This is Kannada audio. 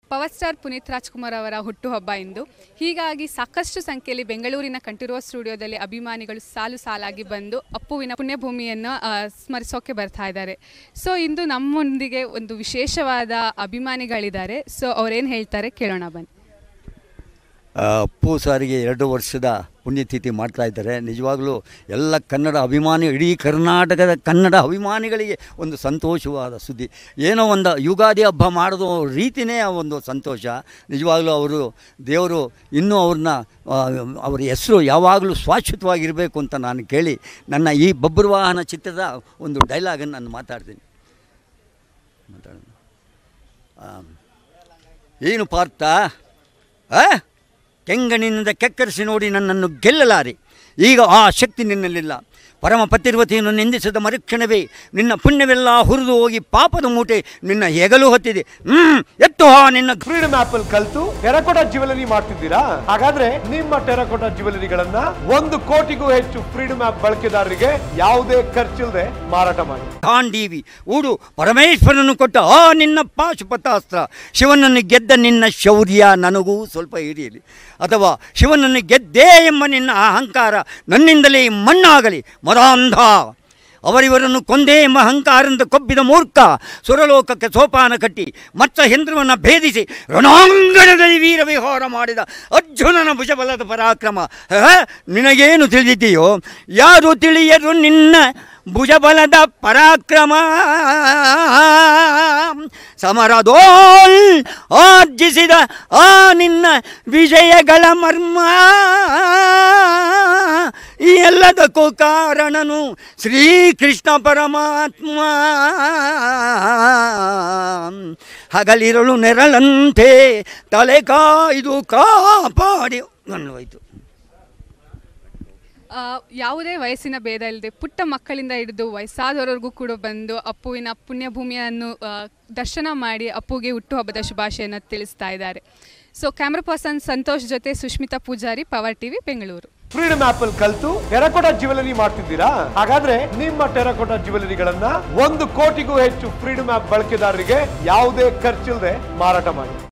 ಪವರ್ ಸ್ಟಾರ್ ಪುನೀತ್ ರಾಜ್ಕುಮಾರ್ ಅವರ ಹುಟ್ಟುಹಬ್ಬ ಇಂದು ಹೀಗಾಗಿ ಸಾಕಷ್ಟು ಸಂಖ್ಯೆಯಲ್ಲಿ ಬೆಂಗಳೂರಿನ ಕಂಠೀರವ ಸ್ಟುಡಿಯೋದಲ್ಲಿ ಅಭಿಮಾನಿಗಳು ಸಾಲು ಸಾಲಾಗಿ ಬಂದು ಅಪ್ಪುವಿನ ಪುಣ್ಯಭೂಮಿಯನ್ನು ಆ, ಸ್ಮರಿಸೋಕೆ ಬರ್ತಾ ಇದ್ದಾರೆ ಸೊ ಇಂದು ನಮ್ಮೊಂದಿಗೆ ಒಂದು ವಿಶೇಷವಾದ ಅಭಿಮಾನಿಗಳಿದ್ದಾರೆ ಸೊ ಅವ್ರೇನು ಹೇಳ್ತಾರೆ ಕೇಳೋಣ ಬನ್ನಿ ಆ, ಅಪ್ಪು ಸಾರಿಗೆ ಎರಡು ವರ್ಷದ ಪುಣ್ಯತಿಥಿ ಮಾಡ್ತಾ ಇದ್ದಾರೆ ನಿಜವಾಗಲೂ ಎಲ್ಲ ಕನ್ನಡ ಅಭಿಮಾನಿ ಇಡೀ ಕರ್ನಾಟಕದ ಕನ್ನಡ ಅಭಿಮಾನಿಗಳಿಗೆ ಒಂದು ಸಂತೋಷವಾದ ಸುದ್ದಿ ಏನೋ ಒಂದು ಯುಗಾದಿ ಹಬ್ಬ ಮಾಡೋದು ರೀತಿಯೇ ಒಂದು ಸಂತೋಷ ನಿಜವಾಗಲೂ ಅವರು ದೇವರು ಇನ್ನೂ ಅವ್ರನ್ನ ಆ, ಅವರ ಹೆಸರು ಯಾವಾಗಲೂ ಶಾಶ್ವತವಾಗಿರಬೇಕು ಅಂತ ನಾನು ಕೇಳಿ ನನ್ನ ಈ ಬಬ್ಬರು ವಾಹನ ಚಿತ್ರದ ಒಂದು ಡೈಲಾಗನ್ನು ನಾನು ಮಾತಾಡ್ತೀನಿ ಮಾತಾಡೋಣ ಆ, ಏನು ಪಾರ್ಥ ಆ? ಕೆಂಗಣ್ಣಿನಿಂದ ಕೆಕ್ಕರಿಸಿ ನೋಡಿ ನನ್ನನ್ನು ಗೆಲ್ಲಲಾರೆ ಈಗ ಆ ಶಕ್ತಿ ನಿನ್ನಲ್ಲಿಲ್ಲ ಪರಮ ಪತಿರ್ವತಿಯನ್ನು ನಿಂದಿಸಿದ ಮರುಕ್ಷಣವೇ ನಿನ್ನ ಪುಣ್ಯವೆಲ್ಲ ಹುರಿದು ಹೋಗಿ ಪಾಪದ ಮೂಟೆ ನಿನ್ನ ಹೆಗಲು ಹೊತ್ತಿದೆ ಹ್ಮ್ ಎತ್ತು ಹಾ ನಿನ್ನ ಫ್ರೀಡಮ್ ಆಪ್ ಅಲ್ಲಿ ಕಲ್ತು ಟೆರಕೋಟಾ ಜ್ಯುವೆಲರಿ ಮಾಡ್ತಿದ್ದೀರಾ ಹಾಗಾದ್ರೆ ನಿಮ್ಮ ಟೆರಕೋಟಾ ಜ್ಯುವೆಲರಿಗಳನ್ನ ಒಂದು ಕೋಟಿಗೂ ಹೆಚ್ಚು ಫ್ರೀಡಮ್ ಆಪ್ ಬಳಕೆದಾರರಿಗೆ ಯಾವುದೇ ಖರ್ಚಿಲ್ಲದೆ ಮಾರಾಟ ಮಾಡಿ ಕಾಂಡೀವಿ ಊಡು ಪರಮೇಶ್ವರನು ಕೊಟ್ಟ ಆ ನಿನ್ನ ಪಾಶುಪತಾಸ್ತ್ರ ಶಿವನನ್ನು ಗೆದ್ದ ನಿನ್ನ ಶೌರ್ಯ ನನಗೂ ಸ್ವಲ್ಪ ಹಿರಿಯಲಿ ಅಥವಾ ಶಿವನನ್ನು ಗೆದ್ದೇ ಎಂಬ ನಿನ್ನ ಅಹಂಕಾರ ನನ್ನಿಂದಲೇ ಮಣ್ಣಾಗಲಿ ಮದಾಂಧ ಅವರಿವರನ್ನು ಕೊಂದೇ ಎಂಬ ಅಹಂಕಾರದಿಂದ ಕೊಬ್ಬಿದ ಮೂರ್ಖ ಸುರಲೋಕಕ್ಕೆ ಸೋಪಾನ ಕಟ್ಟಿ ಮತ್ತ ಯಂತ್ರವನ್ನು ಭೇದಿಸಿ ರಣಾಂಗಣದಲ್ಲಿ ವೀರ ವಿಹಾರ ಮಾಡಿದ ಅರ್ಜುನನ ಭುಜಬಲದ ಪರಾಕ್ರಮ ಹ? ನಿನಗೇನು ತಿಳಿದಿದೆಯೋ ಯಾರು ತಿಳಿಯರು ನಿನ್ನ ಭುಜಬಲದ ಪರಾಕ್ರಮ ಸಮರದೋಲ್ ಆರ್ಜಿಸಿದ ಆ ನಿನ್ನ ವಿಜಯಗಳ ಮರ್ಮ ಈ ಎಲ್ಲದಕ್ಕೂ ಕಾರಣನು ಶ್ರೀಕೃಷ್ಣ ಪರಮಾತ್ಮ ಹಗಲಿರಳು ನೆರಳಂತೆ ತಲೆ ಕಾಯ್ದು ಕಾಪಾಡಿ ಅನ್ನೋಯ್ತು ಆ, ಯಾವುದೇ ವಯಸ್ಸಿನ ಭೇದ ಇಲ್ಲದೆ ಪುಟ್ಟ ಮಕ್ಕಳಿಂದ ಹಿಡಿದು ವಯಸ್ಸಾದವರೆಗೂ ಕೂಡ ಬಂದು ಅಪ್ಪುವಿನ ಪುಣ್ಯಭೂಮಿಯನ್ನು ಆ, ದರ್ಶನ ಮಾಡಿ ಅಪ್ಪುಗೆ ಹುಟ್ಟುಹಬ್ಬದ ಶುಭಾಶಯನ ತಿಳಿಸ್ತಾ ಇದ್ದಾರೆ ಸೊ ಕ್ಯಾಮ್ರಾ ಪರ್ಸನ್ ಸಂತೋಷ್ ಜೊತೆ Sushmita Pujari power TV Bengaluru freedom app ಅಲ್ಲಿ ಕಲ್ತು ಟೆರಕೋಟಾ ಜ್ಯುವೆಲರಿ ಮಾಡ್ತಿದ್ದೀರಾ ಹಾಗಾದ್ರೆ ನಿಮ್ಮ ಟೆರಕೋಟಾ ಜ್ಯುವೆಲರಿಗಳನ್ನ ಒಂದು ಕೋಟಿಗೂ ಹೆಚ್ಚು ಫ್ರೀಡಮ್ ಆಪ್ ಬಳಕೆದಾರರಿಗೆ ಯಾವುದೇ ಖರ್ಚಿಲ್ಲದೆ ಮಾರಾಟ ಮಾಡಿ